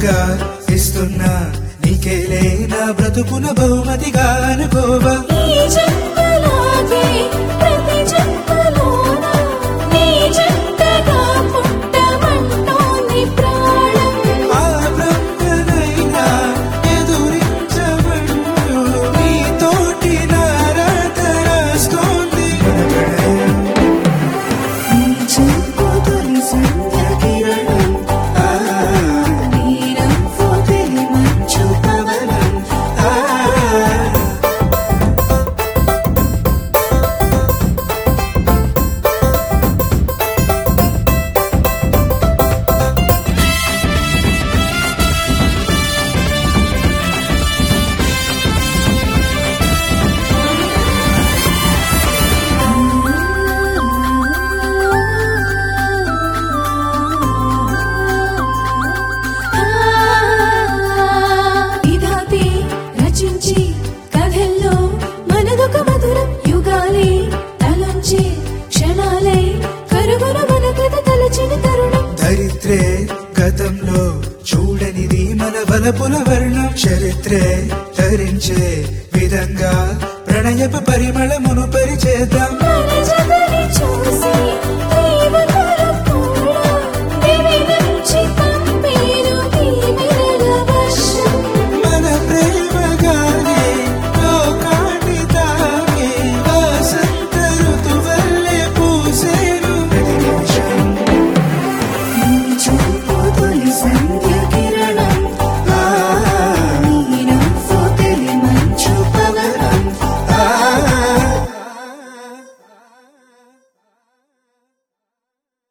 వరంగా ఇస్తున్నా నీకేలే నా బ్రతుకున బహుమతిగా అనుకోవా ఈ జన్మలాగే ప్రతి జన్మలోన నీ జంటగా పుట్టమంటోంది ప్రాణం ఆ బ్రహ్మనైనా ఎదురించమంటూ నీతోటి నారాత రాస్తోంది మన ప్రణయం. నీ చూపు తొలి సంధ్య కిరణం ఆ, నీ నవ్వు తెలి మంచు పవనం ఆ, విధాతి రచించి కథల్లో మనదొక మధురం యుగాలే తలంచి క్షణాలై కరుగున మన కథ తలచిన తరుణం దరిద్రే గతంలో చూడనిది మన వలపుల వర్ణం చరిత్రే ధరించే విధంగా ప్రణయపు పరిమళమును పరిచేద్దాం మన జగని చూసి